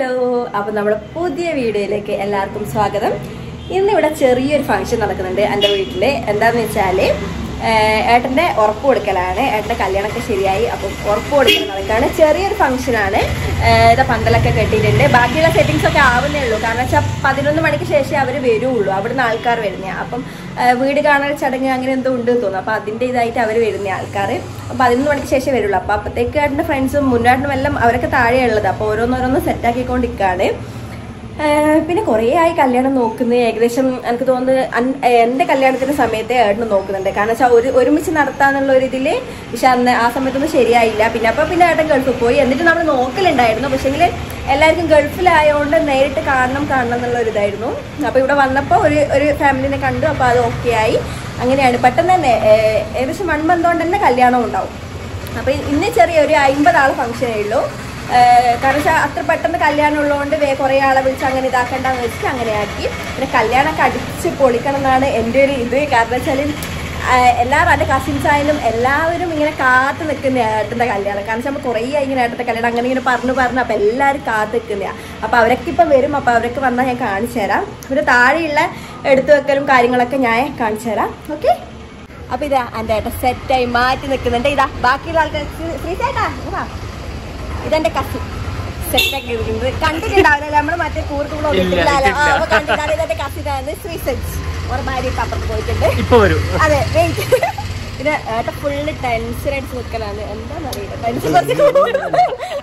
Hello അപ്പൊ നമ്മുടെ പുതിയ വീഡിയോയിലേക്ക് എല്ലാവർക്കും സ്വാഗതം ഇന്ന് ഇവിടെ ചെറിയൊരു ഫംഗ്ഷൻ നടക്കുന്നുണ്ട് എൻ്റെ വീട്ടില് എന്താന്ന് വെച്ചാല് ഏഹ്, ഏട്ടന്റെ ഉറപ്പ് കൊടുക്കലാണ് ഏട്ടന്റെ കല്യാണമൊക്കെ ശരിയായി അപ്പം ഉറപ്പ് കൊടുക്കൽ നടക്കാണ് ചെറിയൊരു ഫംഗ്ഷനാണ് ഇതാ പന്തലൊക്കെ കെട്ടിയിട്ടുണ്ട് ബാക്കിയുള്ള സെറ്റിങ്സ് ഒക്കെ ആവുന്നേ ഉള്ളൂ കാരണം വെച്ചാൽ പതിനൊന്ന് മണിക്ക് ശേഷമേ അവർ വരുള്ളൂ അവിടുന്ന് ആൾക്കാർ വരുന്ന അപ്പം ഏഹ്, വീട് കാണൽ ചടങ്ങ് അങ്ങനെ എന്തോ ഉണ്ട് എന്ന് തോന്നുന്നു അപ്പം അതിൻ്റെ ഇതായിട്ട് അവർ വരുന്ന ആൾക്കാർ അപ്പം പതിനൊന്ന് മണിക്ക് ശേഷം വരുള്ളൂ അപ്പം അപ്പോഴത്തേക്ക് ഏട്ടൻ്റെ ഫ്രണ്ട്സും മുന്നേട്ടനും എല്ലാം അവരൊക്കെ താഴെയുള്ളത് അപ്പോൾ ഓരോന്നോരോന്ന് സെറ്റാക്കിക്കൊണ്ടിരിക്കുകയാണ് ഏഹ് പിന്നെ കുറേ ആയി കല്യാണം നോക്കുന്നത് ഏകദേശം എനിക്ക് തോന്നുന്നത് അൻ- ഏഹ് എന്റെ കല്യാണത്തിന്റെ സമയത്തെ ഏട്ടന് നോക്കുന്നുണ്ട് കാരണം വെച്ചാൽ ഒരു ഒരുമിച്ച് നടത്താന്നുള്ള ഒരു ഇതില് പക്ഷെ അന്ന് ആ സമയത്തൊന്നും ശരിയായില്ല പിന്നെ അപ്പൊ പിന്നെ ഏട്ടൻ ഗൾഫിൽ പോയി എന്നിട്ട് നമ്മൾ നോക്കലുണ്ടായിരുന്നു പക്ഷെങ്കിൽ എല്ലാവർക്കും ഗൾഫിലായതുകൊണ്ട് നേരിട്ട് കാണണം കാണണം എന്നുള്ള ഒരു ഇതായിരുന്നു അപ്പൊ ഇവിടെ വന്നപ്പോൾ ഒരു ഒരു ഫാമിലിനെ കണ്ടു അപ്പൊ അത് ഓക്കെ ആയി അങ്ങനെയാണ് പെട്ടെന്ന് തന്നെ ഏഹ് ഏകദേശം വൺ മന്ത് കൊണ്ട് തന്നെ കല്യാണം ഉണ്ടാവും അപ്പൊ ഇന്ന് ചെറിയ ഒരു അമ്പത് ആള് ഫംഗ്ഷനേ ഉള്ളൂ ഏഹ് കാരണം വെച്ചാൽ അത്ര പെട്ടെന്ന് കല്യാണം ഉള്ളതുകൊണ്ട് വേ കുറേ ആളെ വിളിച്ച് അങ്ങനെ ഇതാക്കണ്ടെന്ന് വെച്ചിട്ട് അങ്ങനെ ആക്കി പിന്നെ കല്യാണമൊക്കെ അടിച്ച് പൊളിക്കണം എന്നാണ് എൻ്റെ ഒരു ഇത് കാരണം വെച്ചാൽ എല്ലാവരും എൻ്റെ കസിൻസ് ആയാലും എല്ലാവരും ഇങ്ങനെ കാത്ത് നിൽക്കുന്ന ഏട്ടൻ്റെ കല്യാണം കാരണം വെച്ചാൽ നമ്മൾ കുറേ ആയി ഇങ്ങനെ ഏട്ടൻ്റെ കല്യാണം അങ്ങനെ ഇങ്ങനെ പറഞ്ഞു പറഞ്ഞു അപ്പോൾ എല്ലാവരും കാത്ത് നിൽക്കുന്നതാണ് അപ്പോൾ അവരൊക്കെ ഇപ്പം വരും അപ്പോൾ അവരൊക്കെ വന്നാൽ ഞാൻ കാണിച്ചു തരാം പിന്നെ താഴെയുള്ള എടുത്തു വെക്കലും കാര്യങ്ങളൊക്കെ ഞാൻ കാണിച്ചു തരാം ഓക്കെ അപ്പൊ ഇതാ എന്റെ ഏട്ടൻ സെറ്റായി മാറ്റി നിൽക്കുന്നുണ്ട് ഇതാ ബാക്കിയുള്ള ആൾക്കാർ ശ്രീ ചേട്ടാ ഇങ്ങ് വാ. ഇതെന്റെ കസി സെറ്റാക്കി ഇരിക്കുന്നത് കണ്ടിട്ടുണ്ടാവില്ല നമ്മള് മറ്റേ കൂർക്കുകളോ ഇല്ല, ഇല്ല. കണ്ടിട്ടാണ് ഇതെന്റെ കസിനാണ് ശ്രീ സെറ്റ് ഒരു ഭാര്യ ഇപ്പൊ അപ്പുറത്ത് പോയിട്ടുണ്ട് ഇപ്പൊ വരും അതെ വെയിറ്റ് പിന്നെ ഏട്ട ഫുള്ള് ടെൻഷൻ അടിച്ച് നിൽക്കലാണ് എന്താണെന്നറിയില്ല ടെൻഷൻ കുറച്ച്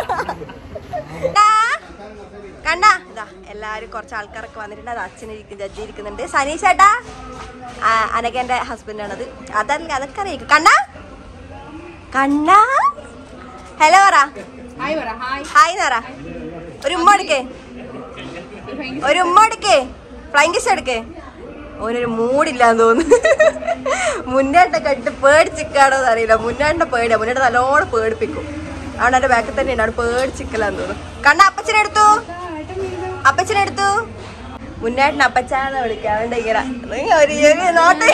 കണ്ടാ ഇതാ എല്ലാരും കുറച്ച് ആൾക്കാരൊക്കെ വന്നിട്ടുണ്ട് അത് അച്ഛനിരിക്കും ജഡ്ജി ഇരിക്കുന്നുണ്ട് സനീഷ് ചേട്ടാ ആ, അനഘന്റെ ഹസ്ബൻഡ് ആണത് അതല്ല അതൊക്കെ അറിയിക്കും കണ്ണാ കണ്ണാ ഹലോ പറ ഹായ് എന്ന് പറ ഒരു ഉമ്മ എടുക്കേ ഒരു ഉമ്മ എടുക്കേ ഫ്ലൈങ് കിസ് എടുക്കേ ഓനൊരു മൂടില്ലാന്ന് തോന്നുന്നു മുന്നേട്ടൊക്കെ ഇട്ട് പേടിച്ചിക്കാണോ അറിയില്ല മുന്നേട്ട പേടിയാ മുന്നേട്ട നല്ലോണം പേടിപ്പിക്കും അവിടെ എന്റെ ബാക്കിൽ തന്നെ ഉണ്ട് പേടിച്ചിക്കലാന്ന് തോന്നുന്നു കണ്ണ അപ്പച്ചനെടുത്തു അപ്പച്ചനെടുത്തു മുന്നേട്ടൻ അപ്പച്ചാന്ന് വിളിക്കാം അവന്റെ ഇങ്ങനെ നീ ഒരു ഒരു നോട്ട്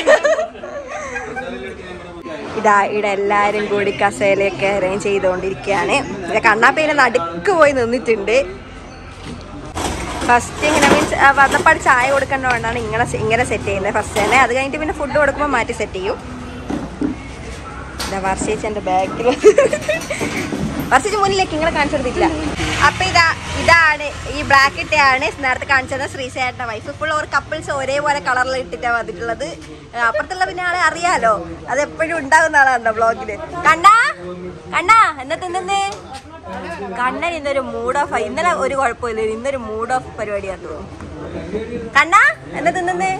ഇതാ ഇവിടെ എല്ലാരും കൂടി കസേലയൊക്കെ അറേഞ്ച് ചെയ്തുകൊണ്ടിരിക്കുകയാണ് ഇവിടെ കണ്ണാപ്പേനെ നടുക്ക് പോയി നിന്നിട്ടുണ്ട് ഫസ്റ്റ് ഇങ്ങനെ മീൻസ് വന്നപ്പാട് ചായ കൊടുക്കേണ്ടതുകൊണ്ടാണ് ഇങ്ങനെ ഇങ്ങനെ സെറ്റ് ചെയ്യുന്നത് ഫസ്റ്റ് തന്നെ അത് കഴിഞ്ഞിട്ട് പിന്നെ ഫുഡ് കൊടുക്കുമ്പോൾ മാറ്റി സെറ്റ് ചെയ്യും ഇതാ വർഷേച്ച് എൻ്റെ ബാക്കിൽ വർഷിച്ച് മുന്നിലേക്ക് ഇങ്ങനെ കാണിച്ചു കൊടുത്തിട്ടില്ല അപ്പൊ ഇതാ ഇതാണ് ഈ ബ്ലാക്ക് ഇട്ടയാണ് നേരത്തെ കാണിച്ചത് ശ്രീസേട്ടന്റെ വൈഫ് ഇപ്പോൾ ഒരു കപ്പിൾസ് ഒരേപോലെ കളറിൽ ഇട്ടിട്ടാണ് വന്നിട്ടുള്ളത് ആ, അപ്പുറത്തുള്ള പിന്നെ ആളെ അറിയാലോ അത് എപ്പോഴും ഉണ്ടാകുന്ന ആളാണല്ലോ ബ്ലോഗില് കണ്ണാ കണ്ണാ എന്നാ തിന്നേ കണ്ണൻ ഇന്നൊരു മൂഡ് ഓഫ് ഇന്നലെ ഒരു കുഴപ്പമില്ല ഇന്നൊരു മൂഡ് ഓഫ് പരിപാടിയാണ് തോന്നുന്നു കണ്ണാ എന്നാ തിന്നേ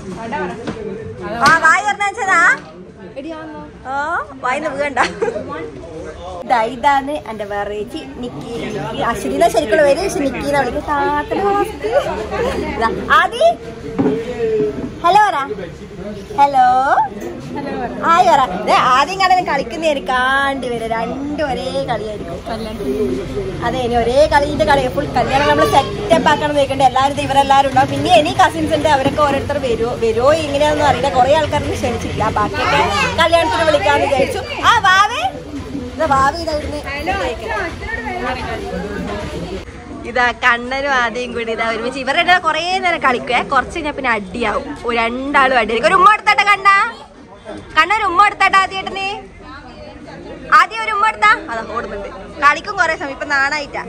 ആ വായി പറഞ്ഞാ വെച്ചതാ ആ വായിന്ന് വീണ്ട ഇതാ ഇതാണ് എന്റെ വെറൈറ്റി നിക്കി നിക്കി അശ്വതിനെ ശരിക്കുള്ള പേര് പക്ഷെ നിക്കീനെ വിളിക്കും താത്തന ആദി ഹലോ പറ ഹലോ ഹായ് പറ ദേ, ആദ്യം കടന്ന് കളിക്കുന്ന എനിക്ക് കാണ്ടി വരും രണ്ടും ഒരേ കളിയായിരിക്കും അതെ ഇനി ഒരേ കളിന്റെ കളി ഫുൾ കല്യാണം നമ്മൾ സെറ്റപ്പ് ആക്കണം നോക്കണ്ട എല്ലാവരും ദേ ഇവരെല്ലാവരും ഉണ്ടാവും പിന്നെ ഇനി കസിൻസ് ഉണ്ട് അവരൊക്കെ ഓരോരുത്തർ വരുമോ വരുമോ ഇങ്ങനെയാണെന്ന് അറിയില്ല കുറെ ആൾക്കാരൊന്നും ക്ഷണിച്ചിട്ടില്ല ബാക്കിയൊക്കെ കല്യാണത്തിന് വിളിക്കാന്ന് വിചാരിച്ചു ആ വാവേ ഇതാ വാവി ഇതാ ഇവിടുന്ന് ഇതാ കണ്ണനും ആദ്യം കൂടി ഇതാ ഒരുമിച്ച് ഇവരുടെ കുറേ നേരം കളിക്കുവേ കുറച്ച് കഴിഞ്ഞാൽ പിന്നെ അടിയാവും ഒരു രണ്ടാളും അടിയായിരിക്കും ഒരു ഉമ്മ എടുത്താട്ടെ കണ്ണ കണ്ണ ഒരു ഉമ്മ എടുത്താട്ടെ ആദ്യമായിട്ടനെ ആദ്യം ഒരു ഉമ്മ എടുത്താ അതാ ഓടുന്നുണ്ട് കളിക്കും കുറെ സമയം ഇപ്പൊ നാണായിട്ടാ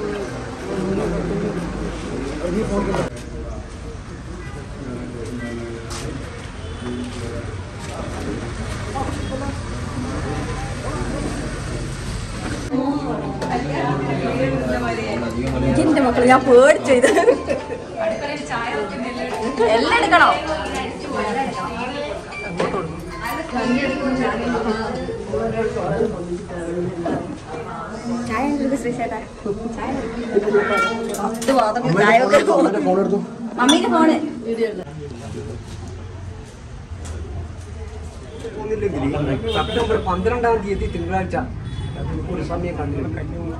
എന്റെ മക്കള് ഞാൻ പേടിച്ചു ഇത് എല്ലാം എടുക്കണോ ചായ ഉണ്ട് ശ്രീ ചേട്ടാ ചായ പത്ത് മാത്രം ചായ ഒക്കെ മമ്മീന്റെ ഫോണ് സെപ്റ്റംബർ പന്ത്രണ്ടാം തീയതി തിങ്കളാഴ്ച ഒരു സമയം കണ്ടില്ല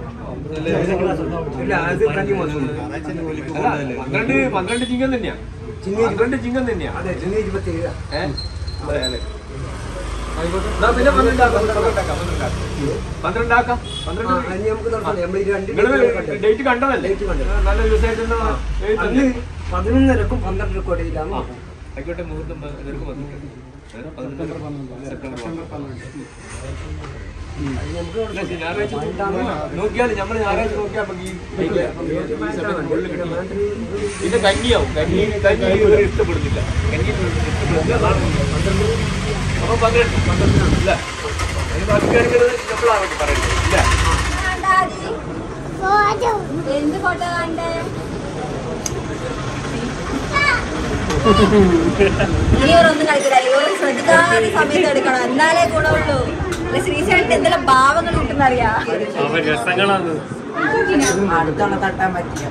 ഇല്ല അത് കന്നി വന്നു പന്ത്രണ്ട് പന്ത്രണ്ട് ചിങ്ങം തന്നെയാ ചിങ്ങം പന്ത്രണ്ട് ചിങ്ങം തന്നെയാ അതെ ജൂൺ ഇരുപത്തി ഏഴ് ഏഹ് അതെ അതെ എന്നാ പിന്നെ പന്ത്രണ്ടാക്കാം പന്ത്രണ്ടാക്കാം പന്ത്രണ്ടാക്കാം ആ, പന്ത്രണ്ട് ഇനി നമുക്ക് നടത്താം. നമ്മൾ ഈ രണ്ട് നിങ്ങള് ഡേറ്റ് കണ്ടു. ഡേറ്റ് കണ്ടതല്ലേ ഡേറ്റ് കണ്ടു. നല്ല ദിവസമായിട്ടുണ്ടോ അന്ന് പതിനൊന്നരക്കും പന്ത്രണ്ടരക്കും ഇടയിലാണ് ആയിക്കോട്ടെ മുഹൂർത്തം പ- നിനക്ക് പന്ത്രണ്ട്. ഏ? പന്ത്രണ്ട് സെപ്റ്റംബർ പന്ത്രണ്ട്. അത് നമുക്ക് ഇല്ല, ഞായറാഴ്ച നോക്കിയാൽ നമ്മൾ ഞായറാഴ്ച നോക്കിയാൽ നമുക്ക് ഈ ഡേറ്റ് ഈ സമയത്ത് ഉള്ളിൽ കിട്ടില്ല. പിന്നെ കഞ്ഞിയാവും കഞ്ഞി കഞ്ഞി ഇവർ ഇഷ്ടപ്പെടുന്നില്ല കഞ്ഞി ഇഷ്ടപ്പെടുന്നില്ല അതാണ് പന്ത്രണ്ട് അപ്പൊ പന്ത്രണ്ട് പന്ത്രണ്ട് ഇല്ല അതിന് ബാക്കി കാര്യങ്ങൾ നമ്മളാണ് പറയുന്നത് ഇല്ല എന്ത് ഫോട്ടോ കണ്ടേ ഇനി ഇവരൊന്നും കളിക്കില്ല ഇവർ ശ്രദ്ധിക്കാത്ത സമയത്ത് എടുക്കണം എന്നാലേ ഗുണമുള്ളൂ അല്ല ശ്രീശാന്തിന് എന്തെല്ലാം ഭാവങ്ങൾ കിട്ടുന്നറിയാ അടുത്താണ് തട്ടാൻ പറ്റില്ല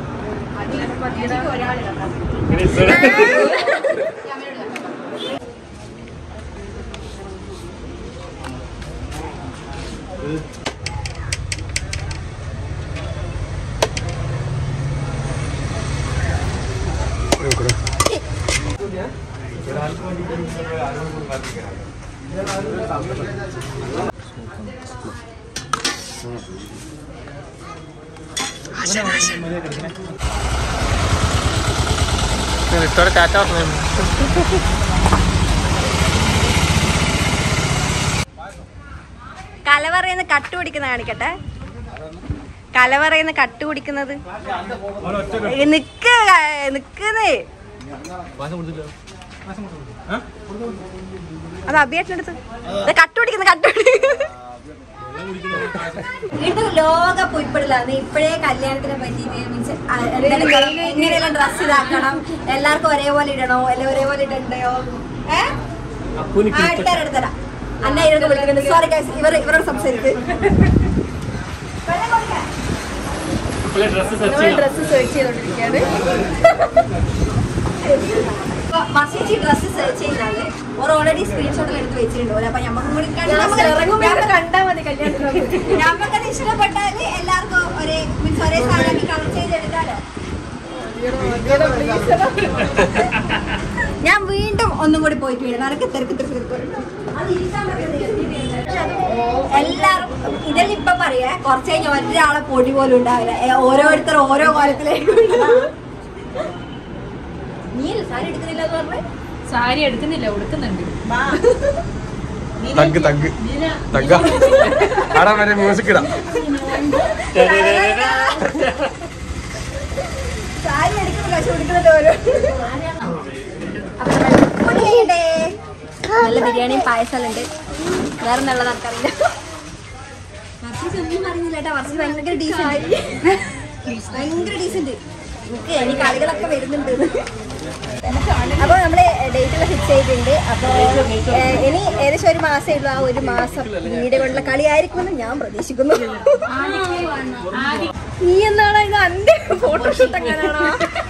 കലവറയുന്ന കട്ട് പിടിക്കുന്ന കാണിക്കട്ടെ കലവറയുന്ന കട്ട് പിടിക്കുന്നത് ഏയ് നിക്ക് ക- നിക്കുന്നേ അത് അഭിയേട്ടനടുത്ത് കട്ട് പിടിക്കുന്ന കട്ട് പിടിക്കുന്ന ഇത് ലോക പൊയ്പടിലാണ് ഇപ്പോഴേ കല്യാണത്തിനെ പറ്റിയിട്ട് മീൻസ് എങ്ങനെയെല്ലാം ഡ്രസ് ഇതാക്കണം എല്ലാവർക്കും ഒരേപോലെ ഇടണോ അല്ലെ ഒരേപോലെ ഇടണ്ടയോ ഏഹ് ആ എടുത്തരാം എടുത്തരാം അന്ന ഇവർക്ക് വിളിക്കുന്നുണ്ട് സോറി ഇവർ ഇവരോട് സംസാരിക്കും ഡ്രസ് സെർച്ച് ചെയ്തോണ്ടിരിക്കുകയാണ് മസിച്ചി ഡ്രസ് സെർച്ച് ചെയ്യുന്നത് ഓർ ഓൾറെഡി സ്ക്രീൻഷോട്ടിൽ എടുത്ത് വെച്ചിട്ടുണ്ട് ഓരോ അപ്പൊ നമുക്കും കൂടി കണ്ടാ മതി കല്യാണത്തിന് നമുക്കത് ഇഷ്ടപ്പെട്ടാല് എല്ലാവർക്കും ഒരേ മീൻസ് ഒരേ സാധനം കളർ ചെയ്തെടുക്കാലോ ഞാൻ വീണ്ടും ഒന്നും കൂടി പോയിട്ട് വീഴും അതൊക്കെ തിരക്ക് തിരക്ക് തിരക്ക് അത് ഇരിക്കാൻ പറ്റുന്നില്ല. എല്ലാരും ഇതെല്ലാം ഇപ്പൊ പറയാ കുറച്ച് കഴിഞ്ഞ ഒരാളെ പൊടി പോലും ഉണ്ടാവില്ല ഏ, ഓരോരുത്തർ ഓരോ കോലത്തിലേക്ക് നീ സാരി എടുക്കുന്നില്ല എന്ന് പറഞ്ഞു സാരി എടുക്കുന്നില്ല ഉടുക്കുന്നുണ്ട് തഗ് തഗ് തഗ്ഗ ആടാ വരെ മ്യൂസിക് ഇടാം സാരി എടുക്കുന്ന കാശ് കൊടുക്കുന്നുണ്ട് ഓരോ അപ്പൊ നമ്മൾ പൊടി ചെയ്യണ്ടേ? നല്ല ബിരിയാണിയും പായസം ഉണ്ട് വേറെ നല്ലത് ആർക്കറിയില്ല വർഷീസ് ഒന്നും അറിയുന്നില്ല കേട്ടോ വർഷീസ് ഭയങ്കര ഡീസന്റ് ഭയങ്കര ഡീസന്റ് എനിക്ക് ഇനി കളികളൊക്കെ വരുന്നുണ്ട് അപ്പോൾ നമ്മള് ഡേറ്റ് എല്ലാം ഫിക്സ് ചെയ്തിട്ടുണ്ട് അപ്പോൾ ഇനി ഏകദേശം ഒരു മാസമേ ഉള്ളൂ ആ ഒരു മാസം വീഡിയോ കൊണ്ടുള്ള കളിയായിരിക്കുമെന്ന് ഞാൻ പ്രതീക്ഷിക്കുന്നു നീ എന്താണ് ഇത് അന്റെ ഫോട്ടോഷൂട്ട് എങ്ങനെയാണോ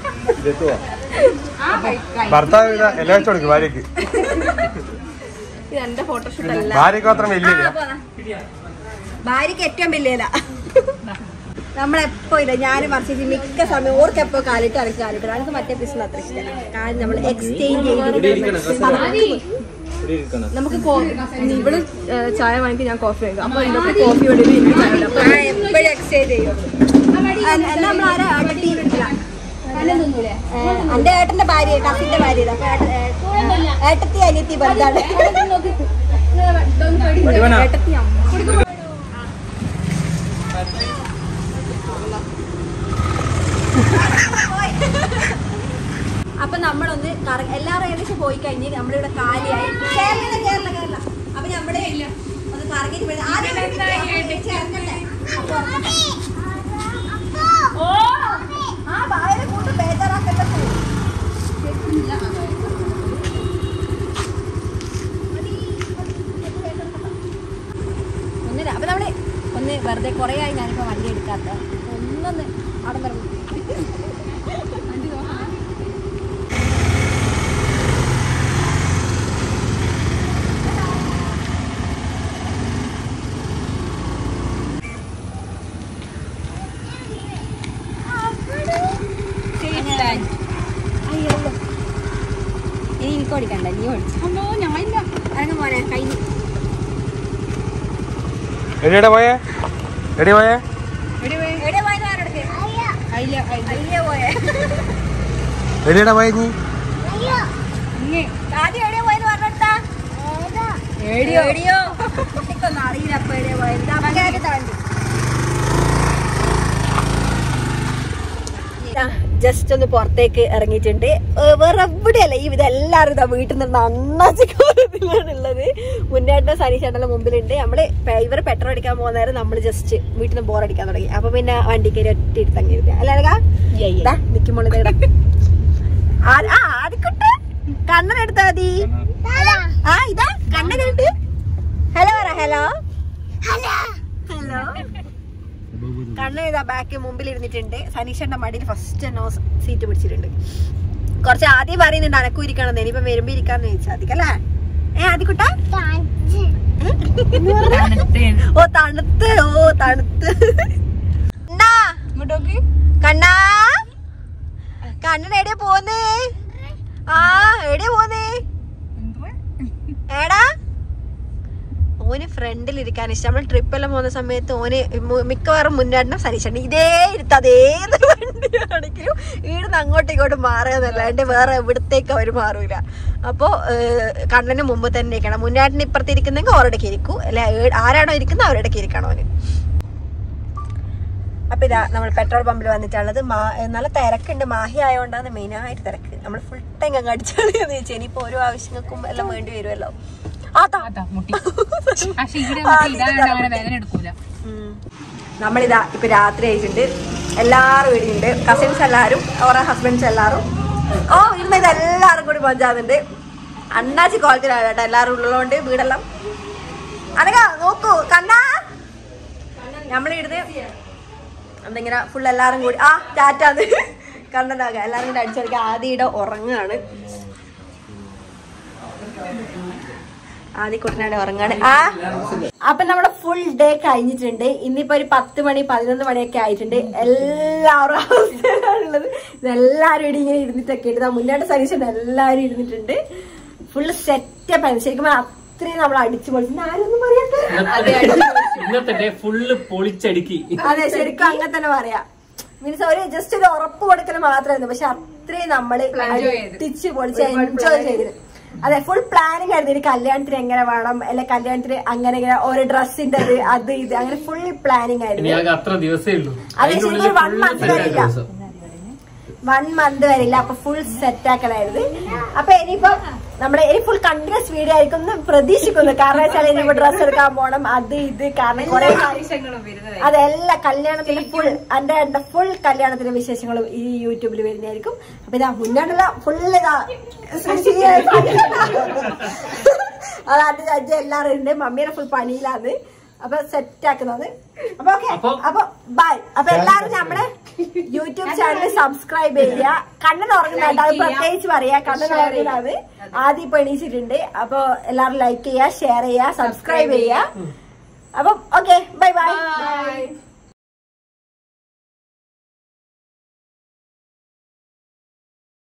ഭർത്താവ് ഇതാ എല്ലാം വെച്ച് കൊടുക്കും ഭാര്യക്ക് ഇത് എന്റെ ഫോട്ടോഷൂട്ട് അല്ല ഭാര്യക്ക് മാത്രം വലിയ ഭാര്യക്ക് ഏറ്റവും വലിയല നമ്മളെപ്പോ ഇല്ല ഞാനും വർഷിച്ച് മിക്ക സമയം ഓർക്ക് എപ്പോ കാലിട്ട് എനിക്ക് കാലിട്ട് എനിക്ക് മറ്റേ പീസിൽ അത്ര ഇഷ്ടമല്ല കാര്യം നമ്മൾ എക്സ്ചേഞ്ച് നമുക്ക് ഇവിടെ ചായ വാങ്ങിക്കും ഞാൻ കോഫി വാങ്ങിക്കും അപ്പൊ ഇതൊക്കെ കോഫി വേണ്ടി എനിക്ക് ചായ വേണം. അപ്പൊ എപ്പോഴും എക്സ്ചേഞ്ച് ചെയ്യും നമ്മൾ ആരാ ഏട്ടത്തി എന്റെ ഏട്ടന്റെ ഭാര്യ കസിന്റെ ഭാര്യ ഇത്. അപ്പൊ ഏട്ട- ഏ- ഏട്ടത്തി അനിയത്തി ബന്ധാണ് ഏട്ടത്തി അമ്മ അപ്പൊ നമ്മളൊന്ന് കറ- എല്ലാവരും ഏകദേശം പോയി കഴിഞ്ഞ് നമ്മളിവിടെ കാലിയായി കേരള കേരള കേരള അപ്പൊ നമ്മള് ഒന്ന് കറങ്ങിട്ട് പോയി ആദ്യം ചേർക്കട്ടെ അപ്പൊ ആ ഭാര്യ കൂട്ട് ബേജാറാക്കണ്ട പോ. ഒന്നില്ല അപ്പൊ നമ്മള് ഒന്ന് വെറുതെ കുറേ ആയി ഞാനിപ്പോ വണ്ടി എടുക്കാത്ത ഒന്നൊന്ന് അവിടെ വരെ അയ്യോ ഇനി എനിക്ക് ഓടിക്കണ്ട നീ ഓടിച്ചു ഞാനില്ല അതിന് മോനെ കഴിഞ്ഞു എടിയുടെ പോയേ എടി പോയേ എവിടെ പോയെന്ന് പറഞ്ഞെടുക്ക്. അയ്യ പോയെ. എടിയുടെ പോയേ നീ ആദ്യം എവിടെയാ പോയെന്ന് പറഞ്ഞെടുത്താ? എവിടെയോ? എനിക്കൊന്നും അറിയില്ല അപ്പൊ എവിടെയാ പോയത്. ഇതാ മകേനെ താണ്ടി. ജസ്റ്റ് ഒന്ന് പുറത്തേക്ക് ഇറങ്ങിയിട്ടുണ്ട് ഏ, വേറെ എവിടെയല്ല ഈ ഇതെല്ലാവരും ഇതാ വീട്ടിൽ നിന്ന് അണ്ണാച്ചിക്കോലത്തിലാണ് ഉള്ളത് മുന്നേറ്റ സനീഷേട്ടന്റെ മുമ്പിലുണ്ട് നമ്മള് പെ- ഇവര് പെട്രോൾ അടിക്കാൻ പോകുന്ന നേരം നമ്മള് ജസ്റ്റ് വീട്ടിൽ നിന്ന് ബോറടിക്കാൻ തുടങ്ങി അപ്പൊ പിന്നെ വണ്ടി കയറി ഒറ്റ എടുത്തങ്ങി അല്ലേ നിക്കുമ്പോൾ ആ ആദ്യക്കുട്ട് കണ്ണനെടുത്താ മതി ആ ഇതാ കണ്ണനുണ്ട് ഹലോ പറ ഹലോ ഹലോ ഹലോ കണ്ണൻ ഇതാ ബാക്ക് മുമ്പിൽ ഇരുന്നിട്ടുണ്ട് സനീഷന്റെ മടിയിൽ ഫസ്റ്റ് എന്നോ സീറ്റ് പിടിച്ചിട്ടുണ്ട് കുറച്ച് ആദ്യം പറയുന്നുണ്ട് അനക്കും ഇരിക്കണം ഇനിയിപ്പൊ വരുമ്പോ ഇരിക്കാന്ന് ചോദിച്ചാൽ അധികല്ലേ ഏ ആദ്യക്കുട്ട ഓ തണുത്ത് ഓ തണുത്ത് കണ്ണാ, കണ്ണാ കണ്ണൻ എവിടെയാ പോന്നേ ആ എവിടെയാ പോന്നേ ഏടാ ഓന് ഫ്രണ്ടിൽ ഇരിക്കാൻ ഇഷ്ടം നമ്മൾ ട്രിപ്പ് എല്ലാം പോകുന്ന സമയത്ത് ഓന് മു- മിക്കവാറും മുന്നേറ്റം സനീഷണ്ട് ഇതേ ഇരുത്ത് അതേത് വണ്ടിയാണെങ്കിലും ഈടുന്ന് അങ്ങോട്ടും ഇങ്ങോട്ടും മാറുകയെന്നല്ലാണ്ട് വേറെ എവിടത്തേക്ക് അവർ മാറൂല അപ്പോ കണ്ണന് മുമ്പ് തന്നെ ഇരിക്കണം മുന്നേറ്റിന് ഇപ്പുറത്ത് ഇരിക്കുന്നെങ്കിൽ ഓരോടേക്ക് ഇരിക്കൂ അല്ലെ ഏ- ആരാണോ ഇരിക്കുന്നത് അവരുടെ ഇരിക്കണം അവന് അപ്പൊ ഇതാ നമ്മൾ പെട്രോൾ പമ്പിൽ വന്നിട്ടുള്ളത് മാ- നല്ല തിരക്കുണ്ട് മാഹി ആയതുകൊണ്ടാണ് മെയിൻ ആയിട്ട് തിരക്ക് നമ്മൾ ഫുൾ ടൈം അങ്ങ് അടിച്ചാണ് എന്ന് വെച്ചാൽ ഇനിയിപ്പോ ഓരോ ആവശ്യങ്ങൾക്കും എല്ലാം വേണ്ടി വരുമല്ലോ അതാ നമ്മളിതാ ഇപ്പൊ രാത്രി ആയിട്ടുണ്ട് എല്ലാരും ഇവിടെയുണ്ട് കസിൻസ് എല്ലാരും ഓരോ ഹസ്ബൻഡ്സ് എല്ലാരും ഓ ഇന്ന് ഇത് എല്ലാരും കൂടി പഞ്ചാകുന്നുണ്ട് അണ്ണാച്ചി കോളത്തിലാണ് കേട്ടോ എല്ലാരും ഉള്ളതുകൊണ്ട് വീടെല്ലാം അനക നോക്കൂ കണ്ണാ നമ്മളിടുന്ന് എന്തിങ്ങനെ ഫുൾ എല്ലാരും കൂടി ആ ടാറ്റാന്ന് കണ്ണനാക എല്ലാരും കൂടി അടിച്ചെടുക്കുക ആദ്യയുടെ ഉറങ്ങാണ് ആദ്യ കുട്ടനാട് ഉറങ്ങാണ് ആ അപ്പൊ നമ്മുടെ ഫുൾ ഡേ കഴിഞ്ഞിട്ടുണ്ട് ഇന്നിപ്പോ ഒരു പത്ത് മണി പതിനൊന്ന് മണിയൊക്കെ ആയിട്ടുണ്ട് എല്ലാവരും അവസ്ഥയിലാണുള്ളത് ഇതെല്ലാരും ഇവിടെ ഇങ്ങനെ ഇരുന്നിട്ടൊക്കെ ഉണ്ട് മുന്നോട്ട് സജീഷൻ എല്ലാരും ഇരുന്നിട്ടുണ്ട് ഫുള്ള് സെറ്റപ്പ് ആയിരുന്നു ശരിക്കും പറഞ്ഞാൽ അത്രയും നമ്മൾ അടിച്ചു പൊളിച്ചു ആരൊന്നും പറയാത്ത ഇന്നത്തെ ഡേ ഫുള്ള് പൊളിച്ചടുക്കി അതെ ശരിക്കും അങ്ങനെ തന്നെ പറയാം മീൻസ് ഒരു ജസ്റ്റ് ഒരു ഉറപ്പ് കൊടുക്കൽ മാത്രമായിരുന്നു പക്ഷെ അത്രയും നമ്മള് അടിച്ച് പൊളിച്ച് എൻജോയ് ചെയ്തിരുന്നു അതെ ഫുൾ പ്ലാനിങ് ആയിരുന്നു ഇനി കല്യാണത്തിന് എങ്ങനെ വേണം അല്ലെ കല്യാണത്തിന് അങ്ങനെ ഇങ്ങനെ ഓരോ ഡ്രസ്സിന്റെ അത് ഇത് അങ്ങനെ ഫുൾ പ്ലാനിങ് ഇനി ആയിരുന്നു ആകെ അത്ര ദിവസമേ ഉള്ളൂ അതെ അതിന്റെ ശരിക്കും ഉള്ളിൽ വൺ full മന്ത് set വരില്ല ആക്കിയ ദിവസം. വൺ മന്ത് വരില്ല അപ്പൊ ഫുൾ സെറ്റ് ആക്കലായിരുന്നു അപ്പൊ ഇനിയിപ്പോ നമ്മുടെ ഇനി ഫുൾ കണ്ടിന്യൂസ് വീഡിയോ ആയിരിക്കും എന്ന് പ്രതീക്ഷിക്കുന്നു കാരണം വെച്ചാൽ ഇനിയിപ്പോ ഡ്രസ്സ് എടുക്കാൻ പോണം അത് ഇത് കാരണം കുറെ അതെല്ലാം കല്യാണത്തിന്റെ ഫുൾ എന്റെ എന്റെ ഫുൾ കല്യാണത്തിന്റെ വിശേഷങ്ങളും ഈ യൂട്യൂബിൽ വരുന്നതായിരിക്കും അപ്പൊ ഇതാ മുന്നോട്ടുള്ള ഫുൾ ഇതാ അതാണ്ട് അജ്ജ എല്ലാവരും ഉണ്ട് മമ്മിയുടെ ഫുൾ പണിയിലാണ് അപ്പൊ സെറ്റ് ആക്കുന്നത് അപ്പൊ ഓക്കെ അപ്പൊ- അപ്പൊ ബൈ അപ്പൊ എല്ലാരും നമ്മുടെ യൂട്യൂബ് ചാനൽ സബ്സ്ക്രൈബ് ചെയ്യുക കണ്ണൻ ഉറങ്ങുന്നുണ്ട് അത് പ്രത്യേകിച്ച് പറയാ കണ്ണൻ ഉറങ്ങുന്നത് ആദ്യം ഇപ്പൊ എണീച്ചിട്ടുണ്ട് അപ്പൊ എല്ലാരും ലൈക്ക് ചെയ്യുക ഷെയർ ചെയ്യുക സബ്സ്ക്രൈബ് ചെയ്യുക അപ്പം ഓക്കെ ബൈ ബൈ